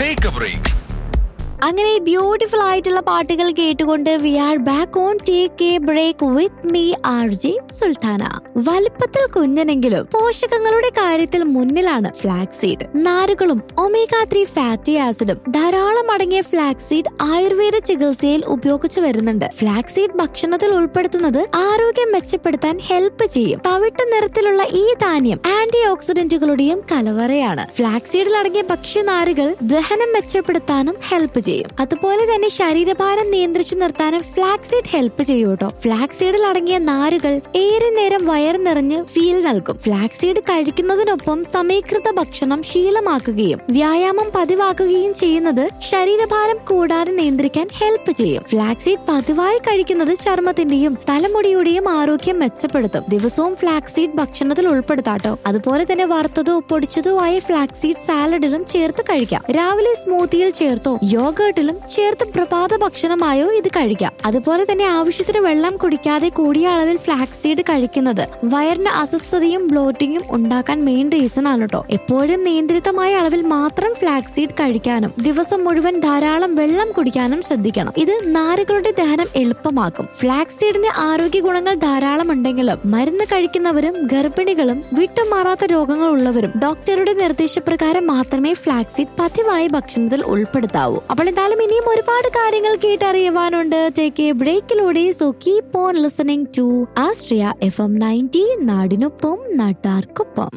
take a break അങ്ങനെ beautiful ആയിട്ടുള്ള പാട്ടുകൾ കേട്ടുകൊണ്ട് we are back on take a break with me R J Sultana വലിപ്പത്തിൽ കുഞ്ഞനെങ്കിലും പോഷകങ്ങളുടെ കാര്യത്തിൽ മുന്നിലാണ് ഫ്ലാക്സ് സീഡ് നാരുകളും ഒമേഗ ത്രീ ഫാറ്റി ആസിഡും ധാരാളം അടങ്ങിയ ഫ്ലാക്സ് സീഡ് ആയുർവേദ ചികിത്സയിൽ ഉപയോഗിച്ചു വരുന്നുണ്ട് ഫ്ലാക്സ് സീഡ് ഭക്ഷണത്തിൽ ഉൾപ്പെടുത്തുന്നത് ആരോഗ്യം മെച്ചപ്പെടുത്താൻ ഹെൽപ്പ് ചെയ്യും തവിട്ട് നിറത്തിലുള്ള ഈ ധാന്യം ആന്റി ഓക്സിഡന്റുകളുടെയും കലവറയാണ് ഫ്ലാക്സ് സീഡിൽ അടങ്ങിയ ഭക്ഷ്യനാരുകൾ ദഹനം മെച്ചപ്പെടുത്താനും ഹെൽപ്പ് ചെയ്യും അതുപോലെ തന്നെ ശരീരഭാരം നിയന്ത്രിച്ചു നിർത്താനും ഫ്ലാക്സ് സീഡ് ഹെൽപ്പ് ചെയ്യും കേട്ടോ ഫ്ലാക്സ് സീഡിൽ അടങ്ങിയ നാരുകൾ ഏറെ നേരം വയർ നിറഞ്ഞ് ഫീൽ നൽകും ഫ്ലാക്സ് സീഡ് കഴിക്കുന്നതിനൊപ്പം സമീകൃത ഭക്ഷണം ശീലമാക്കുകയും വ്യായാമം പതിവാക്കുകയും ചെയ്യുന്നത് ശരീരഭാരം കൂടാതെ നിയന്ത്രിക്കാൻ ഹെൽപ്പ് ചെയ്യും ഫ്ലാക്സ് സീഡ് പതിവായി കഴിക്കുന്നത് ചർമ്മത്തിന്റെയും തലമുടിയുടെയും ആരോഗ്യം മെച്ചപ്പെടുത്തും ദിവസവും ഫ്ലാക്സ് സീഡ് ഭക്ഷണത്തിൽ ഉൾപ്പെടുത്താട്ടോ അതുപോലെ തന്നെ വറുത്തതോ പൊടിച്ചതോ ആയ ഫ്ലാക്സ് സീഡ് സാലഡിലും ചേർത്ത് കഴിക്കാം രാവിലെ സ്മൂത്തിയിൽ ചേർത്തോ യോഗേട്ടിലും ചേർത്ത് പ്രഭാത ഭക്ഷണമായോ ഇത് കഴിക്കാം അതുപോലെ തന്നെ ആവശ്യത്തിന് വെള്ളം കുടിക്കാതെ കൂടിയ അളവിൽ ഫ്ലാക്സ് സീഡ് കഴിക്കുന്നത് വയറിന് അസ്വസ്ഥതയും ബ്ലോട്ടിങ്ങും ഉണ്ടാക്കാൻ മെയിൻ റീസൺ ആണ് കേട്ടോ എപ്പോഴും നിയന്ത്രിതമായ അളവിൽ മാത്രം ഫ്ലാക്സ് സീഡ് കഴിക്കാനും ദിവസം മുഴുവൻ ധാരാളം വെള്ളം കുടിക്കാനും ശ്രദ്ധിക്കണം ഇത് നാരുകളുടെ ദഹനം എളുപ്പമാക്കും ഫ്ലാക്സ് സീഡിന് ആരോഗ്യ ഗുണങ്ങൾ ധാരാളം ഉണ്ടെങ്കിലും മരുന്ന് കഴിക്കുന്നവരും ഗർഭിണികളും വിട്ടുമാറാത്ത രോഗങ്ങൾ ഉള്ളവരും ഡോക്ടറുടെ നിർദ്ദേശപ്രകാരം മാത്രമേ ഫ്ലാക്സ് സീഡ് പതിവായി ഭക്ഷണത്തിൽ ഉൾപ്പെടുത്താവൂ അപ്പോൾ എന്തായാലും ഇനിയും ഒരുപാട് കാര്യങ്ങൾ കേട്ടറിയുവാനുണ്ട് ടേക്ക് എ ബ്രേക്കിലൂടെ so keep on listening to Astria F M ninety നാടിനൊപ്പം നാട്ടാർക്കൊപ്പം